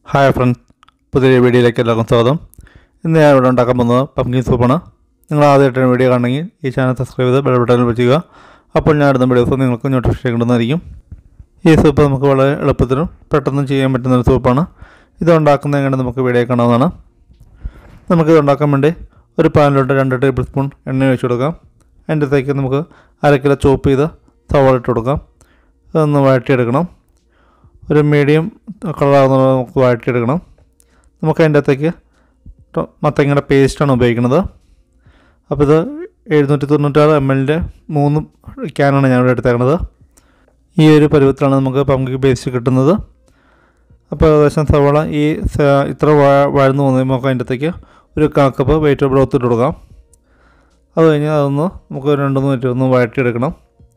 hi friends പുതിയ വീഡിയോയിലേക്ക് എല്ലാവർക്കും സ്വാഗതം ഇന്ന് ഞാൻ ഇവിടെ ഉണ്ടാക്കാൻ പോകുന്നത് പംകിൻ സൂപ്പാണ് നിങ്ങൾ ആദ്യമായിട്ടാണ് വീഡിയോ കാണണമെങ്കിൽ ഈ ചാനൽ സബ്സ്ക്രൈബ് ചെയ്ത് ബെൽ ബട്ടണിൽ വെച്ചുക അപ്പോൾ ഞാൻ ഇടുന്ന വീഡിയോസ് നിങ്ങൾക്ക് നോട്ടിഫിക്കേഷൻ കിട്ടുന്നതായിരിക്കും ഈ സൂപ്പ് നമുക്ക് വളരെ എളുപ്പത്തിലും പെട്ടെന്നും ചെയ്യാൻ പറ്റുന്ന ഒരു സൂപ്പാണ് ഇത് ഉണ്ടാക്കുന്നത് എങ്ങനെ നമുക്ക് വീഡിയോ കാണാവുന്നതാണ് നമുക്കിത് ഉണ്ടാക്കാൻ വേണ്ടി ഒരു പാനിലോട്ട് രണ്ട് ടേബിൾ സ്പൂൺ എണ്ണ ഒഴിച്ച് കൊടുക്കാം അതിൻ്റെ അകത്തേക്ക് നമുക്ക് അര കിലോ ചോപ്പ് ചെയ്ത് സവാള ഇട്ട് കൊടുക്കാം അതൊന്ന് വഴറ്റിയെടുക്കണം ഒരു മീഡിയം കളറാകുന്ന നമുക്ക് വഴറ്റിയെടുക്കണം നമുക്ക് അതിൻ്റെ അകത്തേക്ക് ടൊ- മത്തങ്ങയുടെ പേസ്റ്റാണ് ഉപയോഗിക്കുന്നത് അപ്പോൾ ഇത് എഴുന്നൂറ്റി തൊണ്ണൂറ്റാറ് എം എല്ലിൻ്റെ മൂന്ന് ക്യാനാണ് ഞാൻ ഇവിടെ എടുത്തേക്കുന്നത് ഈ ഒരു പരുവത്തിലാണ് നമുക്ക് പമ്പ് പേസ്റ്റ് കിട്ടുന്നത് അപ്പോൾ ഏകദേശം സവാള ഈ സ- ഇത്ര വഴ- വഴന്നു പോകുന്നത് നമുക്ക് അതിൻ്റെ അകത്തേക്ക് ഒരു കാ കപ്പ് വെജിറ്റബിൾ ബ്രോത്ത് ഇട്ട് കൊടുക്കാം അത് കഴിഞ്ഞ് അതൊന്ന് നമുക്ക് ഒരു രണ്ട് മൂന്ന് മിനിറ്റ് ഒന്ന് വഴറ്റിയെടുക്കണം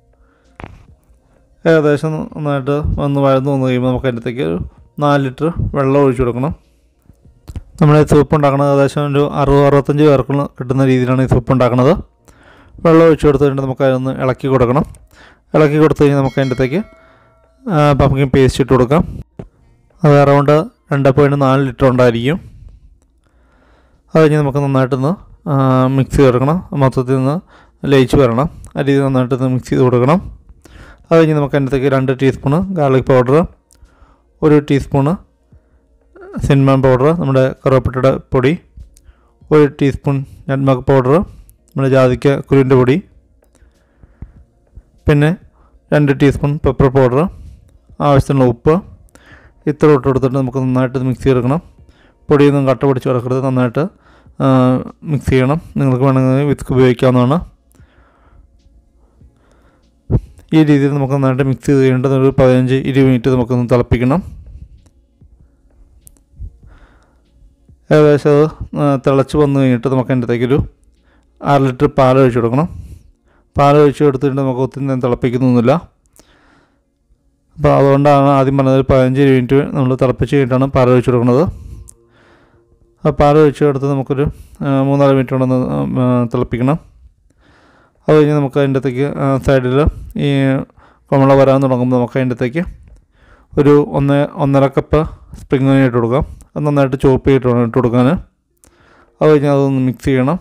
ഏകദേശം നന്നായിട്ട് ഒന്ന് വഴന്ന് വന്ന് കഴിയുമ്പോൾ നമുക്ക് അതിനകത്തേക്ക് ഒരു നാല് ലിറ്റർ വെള്ളം ഒഴിച്ചു കൊടുക്കണം നമ്മൾ ഈ സൂപ്പ് ഉണ്ടാക്കുന്നത് ഏകദേശം ഒരു അറുപത് അറുപത്തഞ്ച് പേർക്ക് കിട്ടുന്ന രീതിയിലാണ് ഈ സൂപ്പ് ഉണ്ടാക്കുന്നത് വെള്ളം ഒഴിച്ചു കൊടുത്ത് കഴിഞ്ഞിട്ട് നമുക്ക് അതൊന്ന് ഇളക്കി കൊടുക്കണം ഇളക്കി കൊടുത്തു കഴിഞ്ഞാൽ നമുക്ക് അതിൻ്റെ അകത്തേക്ക് പമ്പിങ് പേസ്റ്റ് ഇട്ട് കൊടുക്കാം അത് അറൗണ്ട് രണ്ട് പോയിൻറ്റ് നാല് ലിറ്റർ ഉണ്ടായിരിക്കും അത് കഴിഞ്ഞ് നമുക്ക് നന്നായിട്ടൊന്ന് മിക്സ് ചെയ്ത് കൊടുക്കണം മൊത്തത്തിൽ നിന്ന് ലയിച്ച് വരണം ആ രീതിയിൽ നന്നായിട്ടൊന്ന് മിക്സ് ചെയ്ത് കൊടുക്കണം അത് കഴിഞ്ഞ് നമുക്ക് അതിനകത്തേക്ക് രണ്ട് ടീസ്പൂണ് ഗാർലിക് പൗഡർ ഒരു ടീസ്പൂണ് സിനിമൻ പൗഡർ നമ്മുടെ കറുവപ്പട്ടയുടെ പൊടി ഒരു ടീസ്പൂൺ നട്മക് പൗഡർ നമ്മുടെ ജാതിക്ക കുരുവിൻ്റെ പൊടി പിന്നെ രണ്ട് ടീസ്പൂൺ പെപ്പർ പൗഡർ ആവശ്യത്തിനുള്ള ഉപ്പ് ഇത്ര ഇട്ട് കൊടുത്തിട്ട് നമുക്ക് നന്നായിട്ട് മിക്സ് ചെയ്തെടുക്കണം പൊടിയൊന്നും കട്ട പിടിച്ച് കിടക്കരുത് നന്നായിട്ട് മിക്സ് ചെയ്യണം നിങ്ങൾക്ക് വേണമെങ്കിൽ വിസ്ക് ഉപയോഗിക്കാവുന്നതാണ് ഈ രീതിയിൽ നമുക്ക് നന്നായിട്ട് മിക്സ് ചെയ്ത് കഴിഞ്ഞിട്ട് ഒരു പതിനഞ്ച് ഇരുപത് മിനിറ്റ് നമുക്കൊന്ന് തിളപ്പിക്കണം ഏകദേശം അത് ആ, തിളച്ച് വന്നു കഴിഞ്ഞിട്ട് നമുക്ക് അതിൻ്റെ അകത്തേക്കൊരു അര ലിറ്റർ പാൽ ഒഴിച്ച് കൊടുക്കണം പാൽ ഒഴിച്ച് കൊടുത്തിട്ട് നമുക്ക് ഒത്തിരി നേരം തിളപ്പിക്കുന്നൊന്നുമില്ല അപ്പോൾ അതുകൊണ്ടാണ് ആദ്യം പറഞ്ഞത് ഒരു പതിനഞ്ച് ഇരുപത് മിനിറ്റ് നമ്മൾ തിളപ്പിച്ച് കഴിഞ്ഞിട്ടാണ് പാൽ ഒഴിച്ച് കൊടുക്കുന്നത് ആ പാൽ ഒഴിച്ച് കൊടുത്ത് നമുക്കൊരു ആ, മൂന്നാല് മിനിറ്റ് കൊണ്ടൊന്ന് ആ, തിളപ്പിക്കണം അത് കഴിഞ്ഞ് നമുക്ക് അതിൻ്റെ അകത്തേക്ക് സൈഡിൽ ഈ കുമ്പള വരാൻ തുടങ്ങുമ്പോൾ നമുക്ക് അതിൻ്റെ അകത്തേക്ക് ഒരു ഒന്ന് ഒന്നര കപ്പ് സ്പ്രിംഗ് ഓണിയൻ ഇട്ട് കൊടുക്കാം അത് നന്നായിട്ട് ചോപ്പ് ചെയ്തിട്ട് വേണം ഇട്ട് കൊടുക്കാൻ അത് കഴിഞ്ഞ് അതൊന്ന് മിക്സ് ചെയ്യണം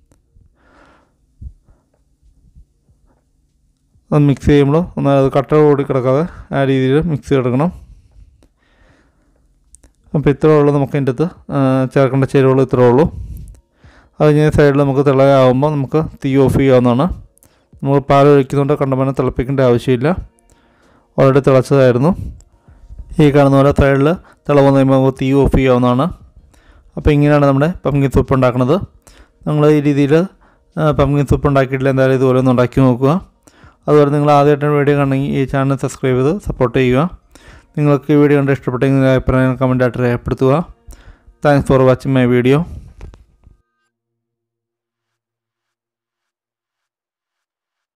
അത് മിക്സ് ചെയ്യുമ്പോൾ ഒന്ന് അത് കട്ട കൂടി കിടക്കാതെ ആ രീതിയിൽ മിക്സ് ചെയ്തെടുക്കണം അപ്പോൾ ഇത്രേ ഉള്ളൂ നമുക്ക് അതിൻ്റെ അകത്ത് ആ, ചേർക്കേണ്ട ചേരുവകൾ ഇത്രേ ഉള്ളൂ അത് കഴിഞ്ഞ് സൈഡിൽ നമുക്ക് തിളയാകുമ്പോൾ നമുക്ക് തീ ഓഫ് ചെയ്യാവുന്നതാണ് നമ്മൾ പാൽ ഒഴിക്കുന്നുണ്ട് കണ്ടമാനം തിളപ്പിക്കേണ്ട ആവശ്യമില്ല ഓൾറെഡി തിളച്ചതായിരുന്നു ഈ കാണുന്ന പോലെ സൈഡിൽ തിള വന്നു കഴിയുമ്പോൾ നമുക്ക് തീ ഓഫ് ചെയ്യാവുന്നതാണ് അപ്പോൾ ഇങ്ങനെയാണ് നമ്മുടെ പമ്പിൻ സൂപ്പ് ഉണ്ടാക്കുന്നത് നിങ്ങൾ ഈ രീതിയിൽ പമ്പിൻ സൂപ്പ് ഉണ്ടാക്കിയിട്ടില്ല എന്തായാലും ഇതുപോലെ ഒന്ന് ഉണ്ടാക്കി നോക്കുക അതുപോലെ നിങ്ങൾ ആദ്യമായിട്ടാണ് വീഡിയോ കാണണമെങ്കിൽ ഈ ചാനൽ സബ്സ്ക്രൈബ് ചെയ്ത് സപ്പോർട്ട് ചെയ്യുക നിങ്ങൾക്ക് ഈ വീഡിയോ കണ്ട് ഇഷ്ടപ്പെട്ടെങ്കിൽ അഭിപ്രായം കമൻറ്റായിട്ട് രേഖപ്പെടുത്തുക thanks for watching my video